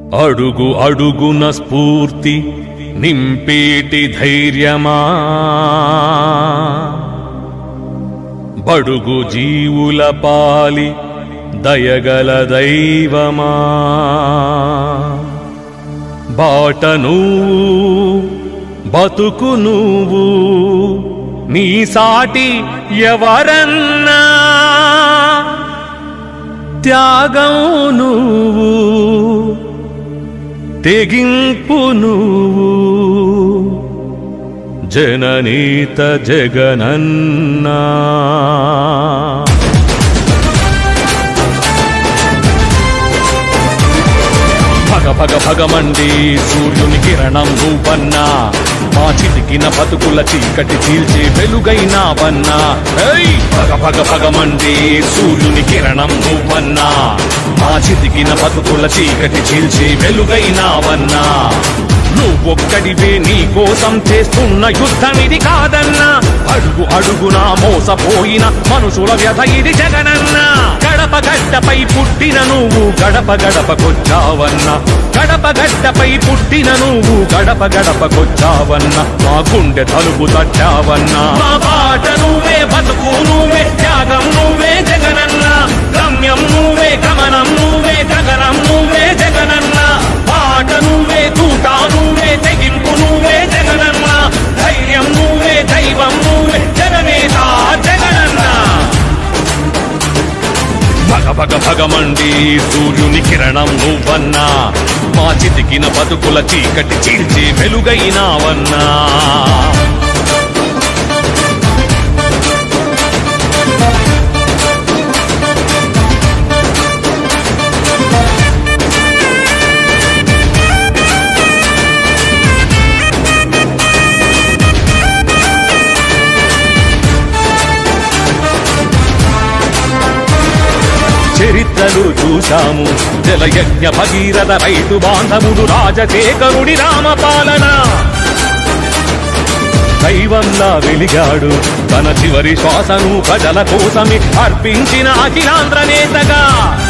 అడుగు అడుగున స్ఫూర్తి నింపేటి ధైర్యమా బడుగు జీవుల పాలి దయగల దైవమా బాట నువ్వు బతుకు నువ్వు నీ సాటి ఎవరన్నా త్యాగం నువ్వు తెగింపు నువ్వు జననీత జగనన్నా భగ భగ భగమండి సూర్యుని కిరణం నువ్వన్నా మా చితికిన బతుకుల చీకటి చీల్చే వెలుగైనావన్నా ఏయ్! భగ భగ భగమండి సూర్యుని కిరణం నువ్వన్నా మా చితికిన బతుకుల చీకటి చీల్చే వెలుగైనావన్నా నువ్వొక్కడివే నీ కోసం చేస్తున్న యుద్ధం ఇది కాదన్నా అడుగు అడుగునా మోసపోయిన మనుషుల వ్యధ ఇది జగనన్నా గడప గడ్డపై పుట్టిన నువ్వు గడప గడపకొచ్చావన్నా గడప గడ్డపై పుట్టిన నువ్వు గడప గడపకొచ్చావన్నా మా గుండె తలుపు తట్టావన్నా మా బాట నువ్వే బతుకు నువ్వే త్యాగం నువ్వే జగనన్నా గమ్యం నువ్వే గమనం నువ్వే గగనం నువ్వే జగనన్నా బాట నువ్వే తూట నువ్వే తెగింపు నువ్వే జగనన్నా ధైర్యం నువ్వే దైవం నువ్వే జగనేత జగనన్నా భగ భగ భగమండి సూర్యుని కిరణం నువ్వన్నా మా చితికిన బతుకుల చీకటి చీల్చి వెలుగైనావన్నా చరిత్రలు చూశాము జలయజ్ఞ భగీరథ రైతు బాంధవుడు రాజశేఖరుడి రామపాలన దైవంలా వెలిగాడు తన చివరి శ్వాసను ప్రజల కోసమే అర్పించిన అఖిలాంధ్ర నేతగా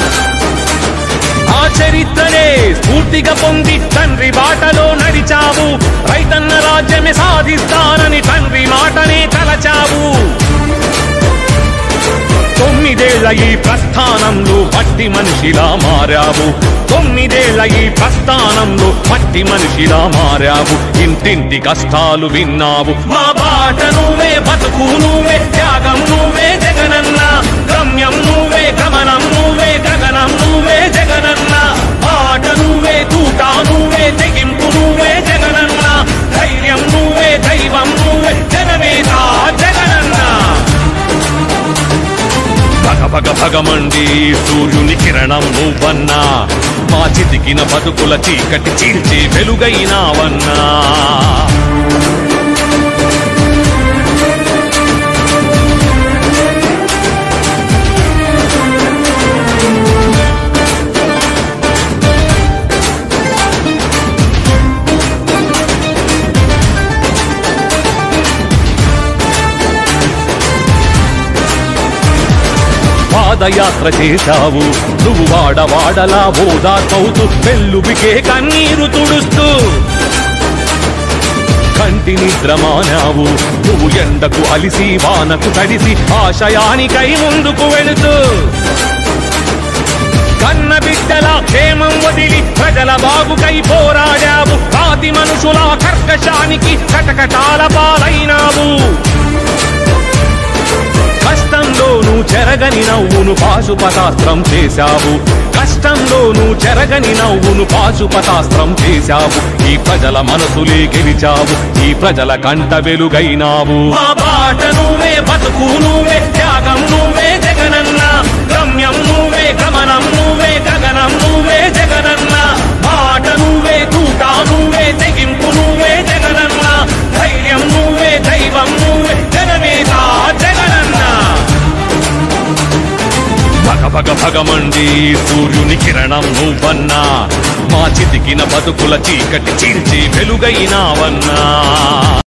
ఆ చరిత్రనే స్ఫూర్తిగా పొంది తండ్రి బాటలో నడిచావు రైతన్న రాజ్యమే సాధిస్తానని తండ్రి మాటనే తలచావు తొమ్మిదేళ్ల ఈ ప్రస్థానంలో మట్టి మనిషిలా మారావు తొమ్మిదేళ్ల ఈ ప్రస్థానంలో మట్టి మనిషిలా మారావు ఇంటింటి కష్టాలు విన్నావు మా బాట నువ్వే బతుకు నువ్వే త్యాగం నువ్వే జగనన్న గమ్యం నువ్వే గమనం నువ్వే గగనం నువ్వే జగనన్న బాట నువ్వే తూట నువ్వే తెగింపు నువ్వే జగనన్న ధైర్యం నువ్వే దైవం నువ్వే జనమేత జగనన్న భగ భగ భగమండి సూర్యుని కిరణం నువ్వన్నా మా చితికిన బతుకుల చీకటి చీల్చి వెలుగైనావన్నా పాదయాత్ర చేశావు నువ్వు వాడవాడలా ఓదార్పవుతూ పెళ్ళుబికే కన్నీరు తుడుస్తూ కంటి నిద్ర మానావు నువ్వు ఎండకు అలిసి వానకు తడిసి ఆశయానికై ముందుకు వెళుతూ కన్న బిడ్డల క్షేమం వదిలి ప్రజల బాగుకై పోరాడావు కాతి మనుషుల కర్కశానికి కటకటాల పాలైనావు కష్టంలోనూ చెరగని నవ్వును పాశుపతాస్త్రం చేశావు కష్టంలోనూ చెరగని నవ్వును పాశుపతాస్త్రం చేశావు ఈ ప్రజల మనసులే గెలిచావు ఈ ప్రజల కంట వెలుగైనావు మా బాట నువ్వే బతుకు నువ్వే త్యాగం నువ్వే జగనన్న గమ్యం నువ్వే గమనం నువ్వే గగనం నువ్వే జగనన్న బాట నువ్వే తూట నువ్వే తెగింపు నువ్వే జగనన్న ధైర్యం నువ్వే దైవం నువ్వే జనమేత జగనన్న భగ భగ భగమండి సూర్యుని కిరణం నువ్వన్నా మా చితికిన బతుకుల చీకటి చీల్చి వెలుగైనావన్నా